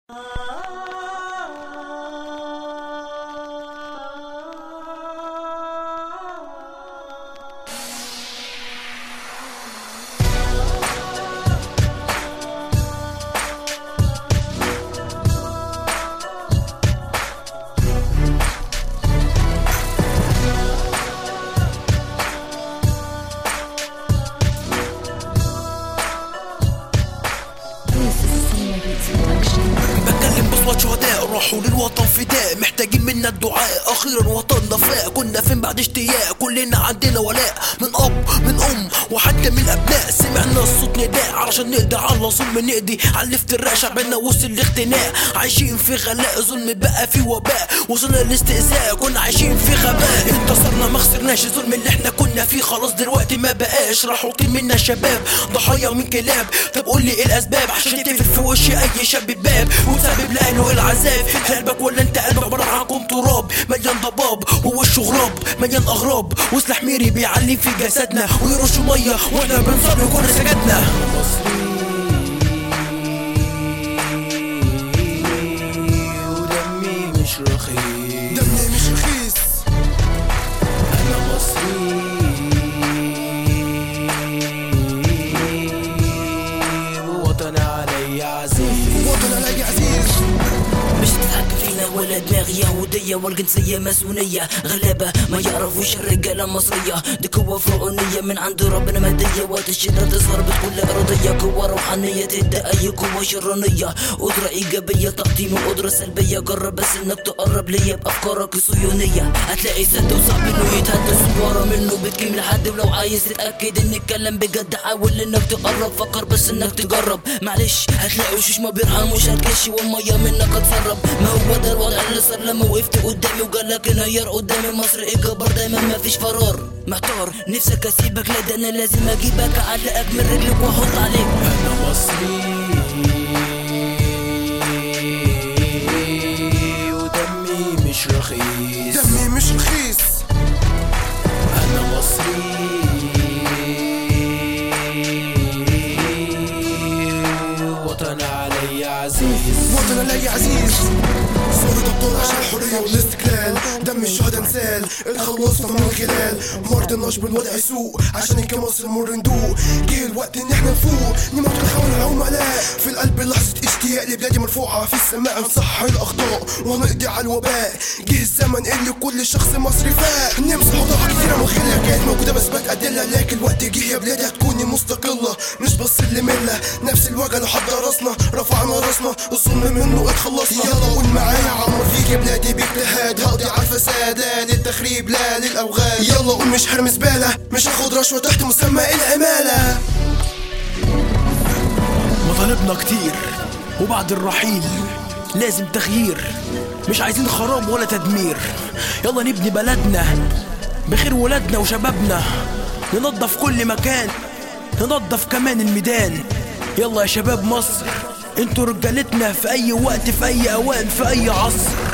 بتكلم بصوت شهداء راحوا للوطن فداء محتاجين منا الدعاء اخيرا وطننا فاق كنا فين بعد اشتياق كلنا عندنا ولاء من اب من ام وحتى من الابناء سمعنا الصوت نداء علشان نقضي على ظلم نقضي على الافتراء شعبنا وصل لاختناق عايشين في غلاء ظلم بقى في وباء وصلنا للاستئذاء كنا عايشين في غباء انتصرنا ما خسرناش الظلم اللي احنا كنا فيه خلاص دلوقتي ما بقاش راحوا طين منا الشباب ضحايا من كلاب طب قول لي ايه الاسباب عشان تقفل في وش اي شاب باب وتسبب لاهله العذاب في قلبك ولا انت قلبك عباره عنكم تراب مليان ضباب ووشه غراب مليان اغراب وسلاح ميري بيعلم في جسدنا ويرشوا ميه واحنا بنصلي كل سجدنا ودمي مش رخيص دمي مش رخيص انا مصري ووطني علي عزيز وطن علي عزيز مش تتحكم فينا ولا دماغ يهودية والجنسية ماسونية غلابة ما يعرفوش الرجالة المصرية دي قوة فرعونية من عند ربنا مادية وقت الشدة تظهر بكل أرضية قوة روحانية تدي أي قوة شرانية قدرة إيجابية تقديم قدرة سلبية جرب بس إنك تقرب ليا بأفكارك الصهيونية هتلاقي سد وصعب إنه يتهد ورا منه بتكيم لحد ولو عايز تتأكد إن الكلام بجد حاول إنك تقرب فكر بس إنك تجرب معلش هتلاقي وشوش ما بيرحموش هتكش والمية منك هتسرب ما هو ده الوضع اللي صار لما وقفت قدامي وجالك انهيار قدامي مصر اجبار دايما ما فيش فرار محتار نفسك اسيبك لا ده انا لازم اجيبك اعلقك من رجلك واحط عليك انا مصري ودمي مش رخيص دمي مش رخيص انا مصري وطن علي عزيز وطن علي عزيز صورة الطول عشان الحرية والاستقلال دم الشهداء نسال اتخلصنا من الخلال مرضناش بالوضع سوء عشان كمصر مر ندوق جه الوقت ان احنا نفوق نموت ونحاول نعوم علاء في القلب لحظة اشتياق لبلادي مرفوعة في السماء نصحح الاخطاء وهنقضي على الوباء جه الزمن اللي كل شخص مصري فاق نمسح وضع كتيرة مخلة كانت موجودة بس بقت أدلة لكن الوقت جه يا بلادي هتكوني مستقلة مش بس اللي ملة نفس الوجع لو حد راسنا رفعنا راسنا الظلم منه اتخلصنا يلا قول معايا عمر فيك يا بلادي باجتهاد هقضي على الفساد لا للتخريب لا للأوغاد يلا قول مش هرمي زبالة مش هاخد رشوة تحت مسمى العمالة مطالبنا كتير وبعد الرحيل لازم تغيير مش عايزين خراب ولا تدمير يلا نبني بلدنا بخير ولادنا وشبابنا ننظف كل مكان ننظف كمان الميدان يلا يا شباب مصر انتوا رجالتنا في اي وقت في اي اوان في اي عصر